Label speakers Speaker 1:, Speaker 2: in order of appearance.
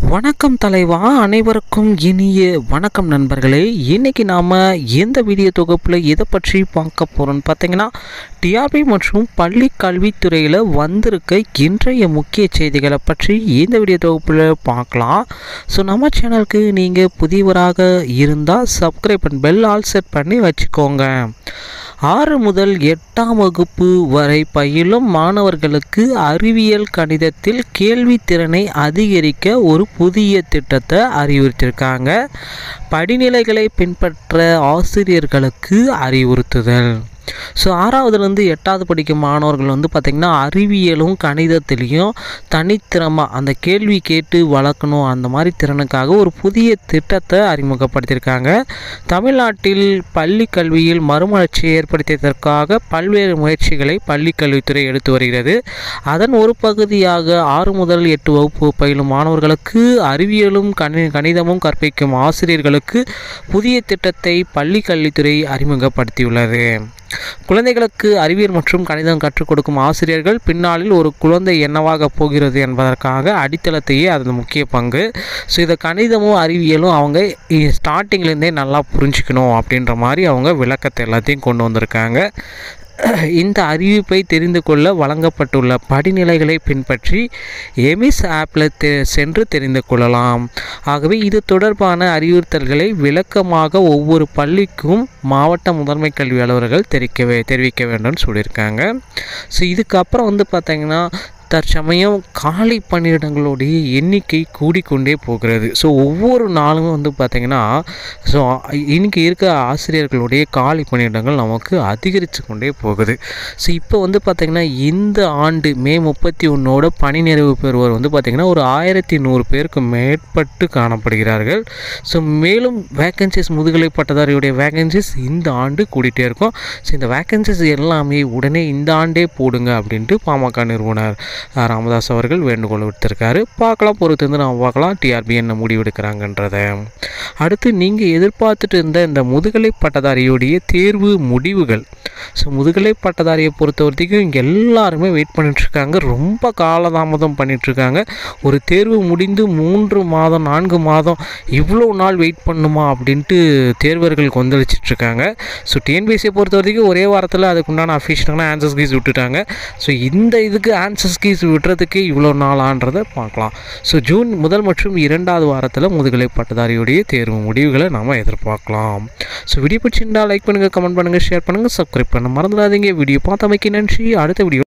Speaker 1: வணக்கம் தலைவா அனைவருக்கும் இனிய வணக்கம் நண்பர்களே இன்னைக்கு நாம் எந்த வீடியோ தொகுப்பில் எதை பற்றி பார்க்க போகிறோம்னு பார்த்தீங்கன்னா டிஆர்பி மற்றும் பள்ளி கல்வித்துறையில் வந்திருக்க இன்றைய முக்கிய செய்திகளை பற்றி இந்த வீடியோ தொகுப்பில் பார்க்கலாம் ஸோ நம்ம சேனலுக்கு நீங்கள் புதியவராக இருந்தால் சப்ஸ்கிரைப் பண்ணி பெல் ஆல் செட் பண்ணி வச்சுக்கோங்க ஆறு முதல் எட்டாம் வகுப்பு வரை பயிலும் மாணவர்களுக்கு அறிவியல் கணிதத்தில் கேள்வித் திறனை அதிகரிக்க ஒரு புதிய திட்டத்தை அறிவுறுத்தியிருக்காங்க படிநிலைகளை பின்பற்ற ஆசிரியர்களுக்கு அறிவுறுத்துதல் ஸோ ஆறாவதுலேருந்து எட்டாவது படிக்கும் மாணவர்கள் வந்து பார்த்திங்கன்னா அறிவியலும் கணிதத்திலையும் தனித்திறமாக அந்த கேள்வி கேட்டு வளர்க்கணும் அந்த மாதிரி திறனுக்காக ஒரு புதிய திட்டத்தை அறிமுகப்படுத்தியிருக்காங்க தமிழ்நாட்டில் பள்ளி கல்வியில் மறுமலர்ச்சியை ஏற்படுத்தியதற்காக பல்வேறு முயற்சிகளை பள்ளி கல்வித்துறை எடுத்து வருகிறது அதன் ஒரு பகுதியாக ஆறு முதல் எட்டு வகுப்பு பயிலும் மாணவர்களுக்கு அறிவியலும் கணி கணிதமும் கற்பிக்கும் ஆசிரியர்களுக்கு புதிய திட்டத்தை பள்ளி கல்வித்துறை அறிமுகப்படுத்தியுள்ளது குழந்தைகளுக்கு அறிவியல் மற்றும் கணிதம் கற்றுக் கொடுக்கும் ஆசிரியர்கள் பின்னாளில் ஒரு குழந்தை என்னவாக போகிறது என்பதற்காக அடித்தளத்தையே அது முக்கிய பங்கு ஸோ இதை கணிதமும் அறிவியலும் அவங்க ஸ்டார்டிங்லேருந்தே நல்லா புரிஞ்சுக்கணும் அப்படின்ற மாதிரி அவங்க விளக்கத்தை எல்லாத்தையும் கொண்டு வந்திருக்காங்க இந்த அறிவிப்பை தெரிந்து கொள்ள வழங்கப்பட்டுள்ள படிநிலைகளை பின்பற்றி எமிஸ் ஆப்பில் தெ சென்று தெரிந்து கொள்ளலாம் ஆகவே இது தொடர்பான அறிவுறுத்தல்களை விளக்கமாக ஒவ்வொரு பள்ளிக்கும் மாவட்ட முதன்மை கல்வி அலுவலர்கள் தெரிவிக்க தெரிவிக்க வேண்டும்னு சொல்லியிருக்காங்க ஸோ இதுக்கப்புறம் வந்து பார்த்திங்கன்னா தற்சமயம் காலி பணியிடங்களுடைய எண்ணிக்கை கூடிக்கொண்டே போகிறது ஸோ ஒவ்வொரு நாளும் வந்து பார்த்திங்கன்னா ஸோ இன்னைக்கு இருக்க ஆசிரியர்களுடைய காலி பணியிடங்கள் நமக்கு அதிகரித்து கொண்டே போகுது ஸோ இப்போ வந்து பார்த்திங்கன்னா இந்த ஆண்டு மே முப்பத்தி ஒன்றோட பணி நிறைவு பெறுவோர் வந்து பார்த்திங்கன்னா ஒரு ஆயிரத்தி நூறு பேருக்கு மேற்பட்டு காணப்படுகிறார்கள் ஸோ மேலும் வேக்கன்சிஸ் முதுகலை பட்டதாரியுடைய வேக்கன்சிஸ் இந்த ஆண்டு கூடிட்டே இருக்கும் ஸோ இந்த வேக்கன்சிஸ் எல்லாமே உடனே இந்த ஆண்டே போடுங்க அப்படின்ட்டு பாமக நிறுவனர் ராமதாஸ் அவர்கள் வேண்டுகோள் விடுத்திருக்காரு பார்க்கலாம் பொறுத்து வந்து நம்ம பார்க்கலாம் டிஆர்பி என்ன முடிவெடுக்கிறாங்கன்றத அடுத்து நீங்கள் எதிர்பார்த்துட்டு இருந்த இந்த முதுகலை பட்டதாரியுடைய தேர்வு முடிவுகள் ஸோ முதுகலை பட்டதாரியை பொறுத்த வரைக்கும் இங்கே எல்லாருமே வெயிட் பண்ணிட்டுருக்காங்க ரொம்ப காலதாமதம் பண்ணிகிட்ருக்காங்க ஒரு தேர்வு முடிந்து மூன்று மாதம் நான்கு மாதம் இவ்வளோ நாள் வெயிட் பண்ணுமா அப்படின்ட்டு தேர்வர்கள் கொந்தளிச்சிட்ருக்காங்க ஸோ டிஎன்பிஎஸ்சியை பொறுத்த வரைக்கும் ஒரே வாரத்தில் அதுக்குண்டான அஃபிஷியலான ஆன்சர்ஸ் கீஸ் விட்டுட்டாங்க ஸோ இந்த இதுக்கு ஆன்சர்ஸ் கீஸ் விட்டுறதுக்கு இவ்வளோ நாளான்றதை பார்க்கலாம் ஸோ ஜூன் முதல் மற்றும் இரண்டாவது வாரத்தில் முதுகலை பட்டதாரியுடைய தேர்வு முடிவுகளை நாம் எதிர்பார்க்கலாம் ஸோ வீடியோ பிடிச்சிருந்தா லைக் பண்ணுங்கள் கமெண்ட் பண்ணுங்கள் ஷேர் பண்ணுங்கள் சப்ஸ்கிரைப் பண்ண மறந்துடாதீங்க வீடியோ பார்த்தமைக்கு நன்றி அடுத்த வீடியோ